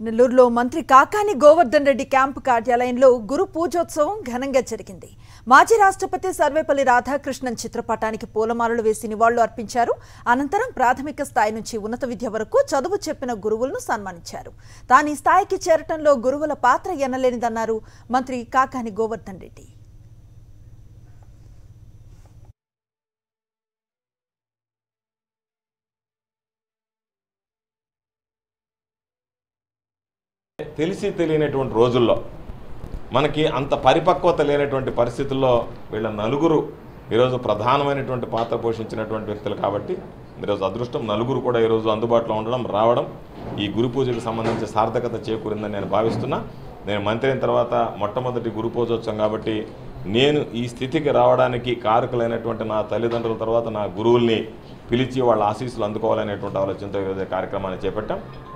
నెల్లూరులో మంత్రి కాకాని గోవర్ధన్ రెడ్డి క్యాంపు కార్యాలయంలో గురు పూజోత్సవం ఘనంగా జరిగింది మాజీ రాష్ట్రపతి సర్వేపల్లి రాధాకృష్ణన్ చిత్రపటానికి పూలమాలలు వేసి నివాళులు అర్పించారు అనంతరం ప్రాథమిక స్థాయి నుంచి ఉన్నత విద్య వరకు చదువు చెప్పిన గురువులను సన్మానించారు తాను ఈ స్థాయికి చేరటంలో గురువుల పాత్ర ఎనలేనిదన్నారు మంత్రి కాకాని గోవర్ధన్ రెడ్డి తెలిసి తెలియనటువంటి రోజుల్లో మనకి అంత పరిపక్వత లేనటువంటి పరిస్థితుల్లో వీళ్ళ నలుగురు ఈరోజు ప్రధానమైనటువంటి పాత్ర పోషించినటువంటి వ్యక్తులు కాబట్టి ఈరోజు అదృష్టం నలుగురు కూడా ఈరోజు అందుబాటులో ఉండడం రావడం ఈ గురు పూజకు సంబంధించి సార్థకత చేకూరిందని నేను భావిస్తున్నా నేను మంత్రి అయిన తర్వాత మొట్టమొదటి గురు పూజోత్సవం కాబట్టి నేను ఈ స్థితికి రావడానికి కారకులైనటువంటి నా తల్లిదండ్రుల తర్వాత నా గురువుల్ని పిలిచి వాళ్ళ ఆశీస్సులు అందుకోవాలనేటువంటి ఆలోచనతో ఈరోజు ఈ కార్యక్రమాన్ని చేపట్టాం